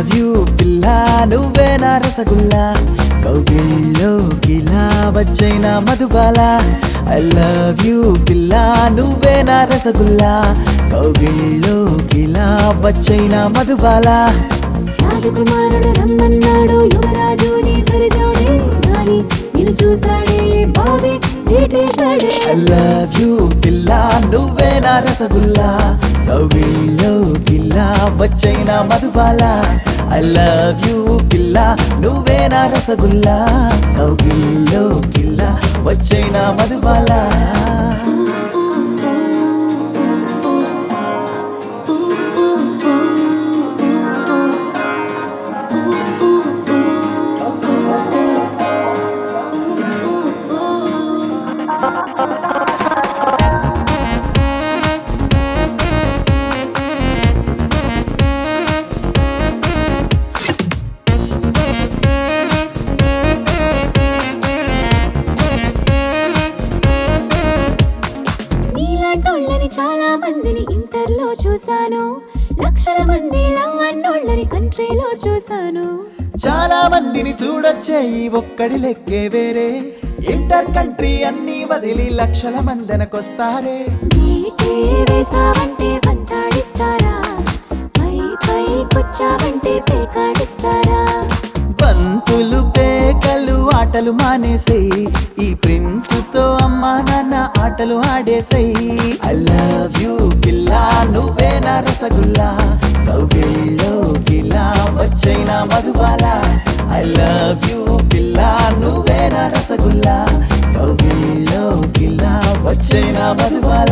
love you పిల్ల నువ్వే నా రసగుల్లా కౌగిల్లో గిలా వచ్చైన మధుబాల ఐ లవ్ యూ పిల్ల నువ్వే నా రసగుల్లా కౌగిల్లో గిలా వచ్చైన మధుబాల రాజకుమారుడు రమ్మన్నాడు యువరాజు నీ సరిజోడే నాని నిన్ను చూసాడే బాబీ నీటేశాడే ఐ లవ్ యూ పిల్ల నువ్వే నా రసగుల్లా కౌగిల్లో గిలా వచ్చైన మధుబాల ఐ లవ్ యూ పిల్ల నువ్వే నా రసగుల్లా కౌగిల్లో గిల్లా వచ్చైన మధుబాల నీలాంటోళ్ళని చాలా మందిని ఇంటర్లో చూశాను లక్షల మంది లవ్ అన్నోళ్ళని కంట్రీలో చూశాను చాలా మందిని చూడొచ్చే ఈ ఒక్కడి లెక్కే వేరే ఇంటర్ కంట్రీ అన్ని వదిలి లక్షల మందనకొస్తారే నీటే వేసావంటే పంతాడిస్తారా పై పై కొచ్చావంటే పేకాడిస్తారా బంతులు పేకలు ఆటలు మానేసేయి ఈ ప్రిన్స్ తో అమ్మా నాన్న ఆటలు ఆడేసేయి ఐ లవ్ యూ పిల్లా నువ్వే నా రసగుల్లా కౌగిల్లో గిలా వచ్చైన మధుబాల ఐ లవ్ యూ పిల్లా నువ్వే నా రసగుల్లా కౌగిల్లో గిలా వచ్చైన మధుబాల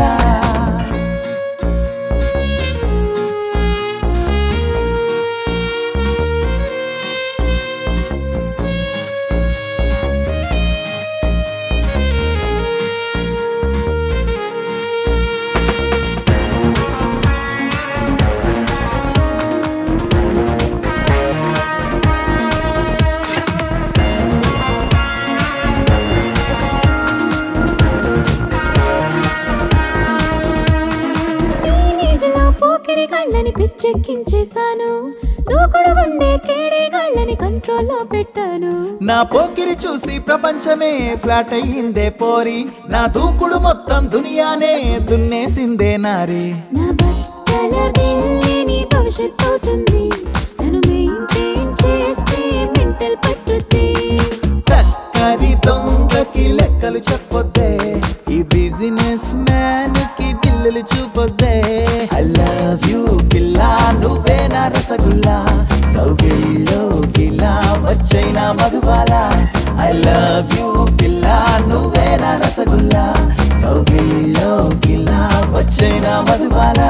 టీనేజ్ లో పోకిరి కళ్ళని పిచ్చెక్కించేశాను దూకుడు గుండె కేడే కళ్ళని కంట్రోల్లో పెట్టాను నా పోకిరి చూసి ప్రపంచమే ఫ్లాట్ అయ్యిందే పోరి నా దూకుడు మొత్తం దునియానే దున్నేసిందే నారి నా బట్టల గిల్లే నీ భవిష్యత్ అవుతుంది నన్ను మెయింటైన్ చేస్తే మెంటల్ పట్టుద్ది చక్కది దొంగకి లెక్కలు చెప్పొద్దే ఈ బిజినెస్ మ్యాన్ కి బిల్లులు చూపొద్దే ఐ లవ్ యూ పిల్లా నువ్వే నా రసగుల్లా కౌగిల్లో గిలా వచ్చైన మధుబాల ఐ లవ్ యూ పిల్లా నువ్వే నా రసగుల్లా కౌగిల్లో గిలా వచ్చైన మధుబాల